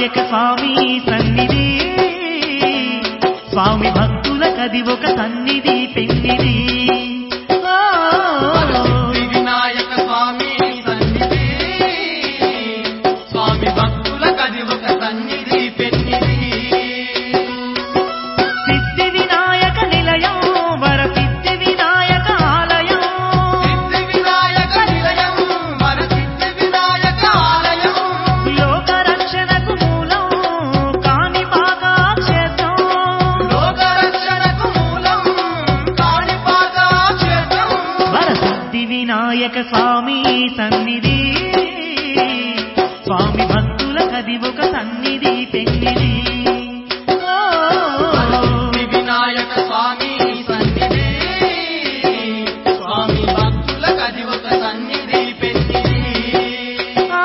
వినాయక స్వామి సన్నిధి స్వామి భక్తులకది ఒక సన్నిధి పెన్నిధి ఓ, వరసిద్ధి వినాయక స్వామి సన్నిధి స్వామి భక్తులకది ఒక సన్నిధి పెన్నిధి సిద్ధి వినాయక నిలయం వరసిద్ధి వినాయక ఆలయం సిద్ధి వినాయక నిలయం వరసిద్ధి వినాయక ఆలయం లోక రక్షణకు మూలం కాణిపాక క్షేత్రం లోకరక్షణకు మూలం కాణిపాక క్షేత్రం వరసిద్ధి వినాయక స్వామి సన్నిధి స్వామి భక్తులకది ఒక సన్నిధి పెన్నిధి ఓ, వరసిద్ధి వినాయక స్వామి సన్నిధి స్వామి భక్తులకది ఒక సన్నిధి పెన్నిధి ఆ.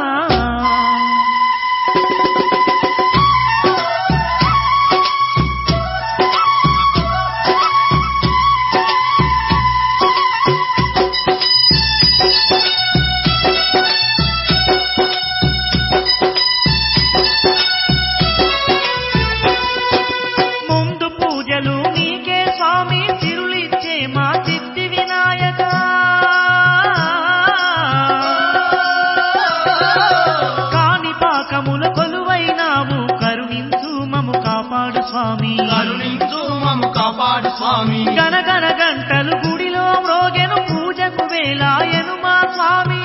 ముందు పూజలు నీకే స్వామి తిరులిచ్చే మా సిద్ధి వినాయక కాని పాకముల కొలువైనావు కరుణించు మము కాపాడు స్వామి కరుణించు మమ్ము కాపాడు స్వామి గనగన గంటలు గుడిలో మ్రోగెను పూజకు వేలాయను మా స్వామి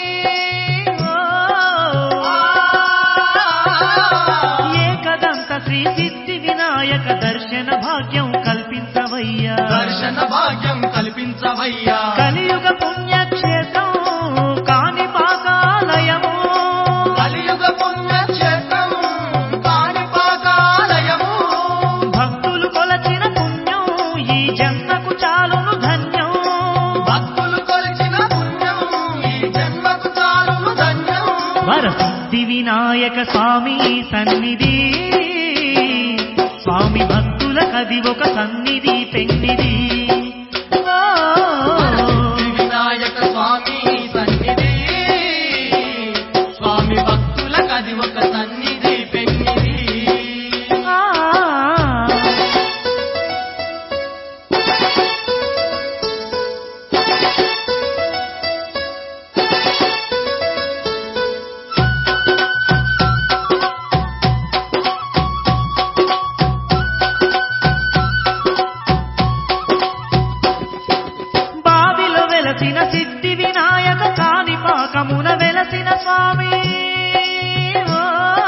ఏకదంత శ్రీ సిద్ధి వినాయక దర్శన భాగ్యం కల్పించవయ్యా దర్శన భాగ్యం కల్పించవయ్యా కలియుగ పుణ్యక్షేత్రం కాణిపాకాలయము కలియుగ పుణ్యక్షేత్రం కాణిపాకాలయము భక్తులు కొలచిన పుణ్యం ఈ జన్మకు చాలును ధన్యం భక్తులు కొలిచిన పుణ్యం ఈ జన్మకు చాలును ధన్యం వరసిద్ధి వినాయక స్వామి సన్నిధి స్వామి భక్తులకది ఒక సన్నిధి పెన్నిధి ఓ, వరసిద్ధి వినాయక స్వామి సన్నిధి స్వామి భక్తులకది ఒక సన్నిధి పెన్నిధి ఆ. బావిలో వెలసిన సిద్ధి వినాయక కాణిపాకమున వెలసిన స్వామి ఓ.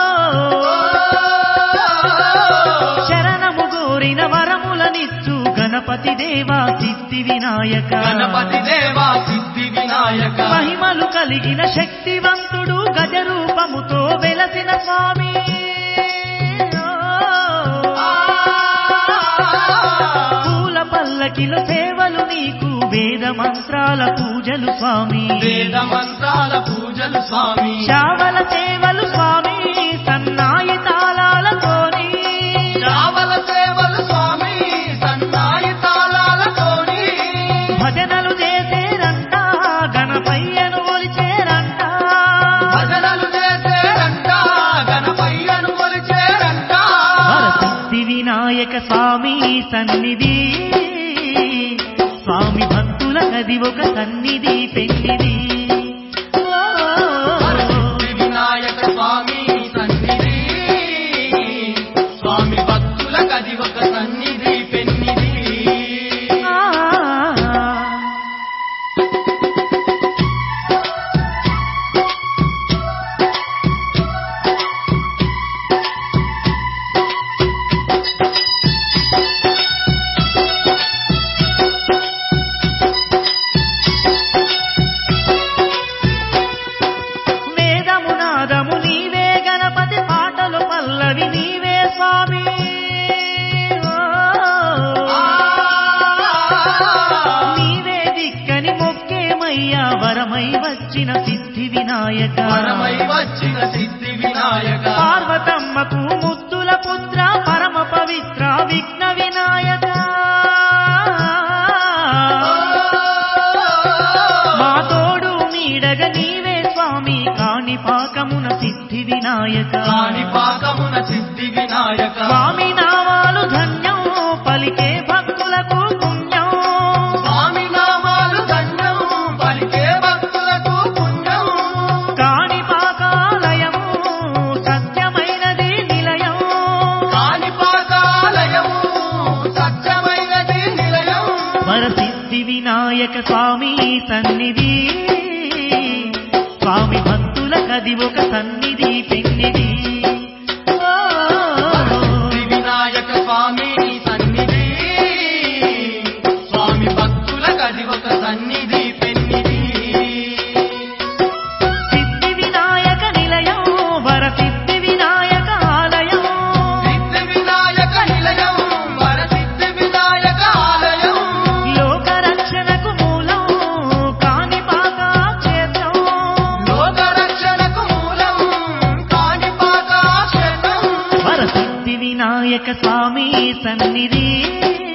శరణము గోరిన వరములనిచ్చు గణపతి దేవా సిద్ధి వినాయక గణపతి దేవా సిద్ధి వినాయక మహిమలు కలిగిన శక్తివంతుడు గజరూపముతో వెలసిన స్వామి పూల పల్లకిలో సేవలు నీకు వేద మంత్రాల పూజలు స్వామి వేద మంత్రాల పూజలు స్వామి శావల సేవలు స్వామి సన్నాయి తాళాలతోని రావల సేవలు స్వామి సన్నాయి తాళాలతోని భజనలు చేసేరంట గణపయ్యను ఒలిచేరంట భజనలు చేసేరంట గణపయ్యను కొలిచేరంట వరసిద్ధి వినాయక స్వామి సన్నిధి స్వామి భక్తులకది ఒక సన్నిధి పెన్నిధి ఓ, వరసిద్ధి వినాయక స్వామి సన్నిధి స్వామి భక్తులకది ఒక సన్నిధి పెన్నిధి ఆ. వేదము నాదము నీవే గణపతి పాటలు పల్లవి నీవే స్వామి ఓ. నీవే దిక్కని మొక్కేమయ్యా వరమై వచ్చిన సిద్ధి వినాయక పరమై వచ్చిన సిద్ధి వినాయక పార్వతమ్మకు ముద్దుల పుత్ర పరమ పవిత్ర విఘ్న వినాయక మా తోడు నీడగ నీవే స్వామి కాణి కాణిపాకమున సిద్ధి వినాయక కాణిపాకమున సిద్ధి వినాయక స్వామి నామాలు ధన్యం పలికే భక్తులకు పుణ్యం స్వామి నామాలు దండం పలికే భక్తులకు పుణ్యం కాణిపాకాలయము సత్యమైనది నిలయం కాణిపాకాలయము సత్యమైనది నిలయం వరసిద్ధి వినాయక స్వామి సన్నిధి స్వామి భక్తులకది ఒక సన్నిధి పెన్నిధి ఓ, శ్రీ వినాయక స్వామి సన్నిధి స్వామి భక్తులకది ఒక సన్నిధి పెన్నిధి సిద్ధి వినాయక నిలయం వరసిద్ధి వినాయక ఆలయం సిద్ధి వినాయక నిలయం వరసిద్ధి వినాయక ఆలయం లోక రక్షణకు మూలం కాణిపాక క్షేత్రం లోక రక్షణకు మూలం కాణిపాక క్షేత్రం వరసిద్ధి వినాయక స్వామి సన్నిధి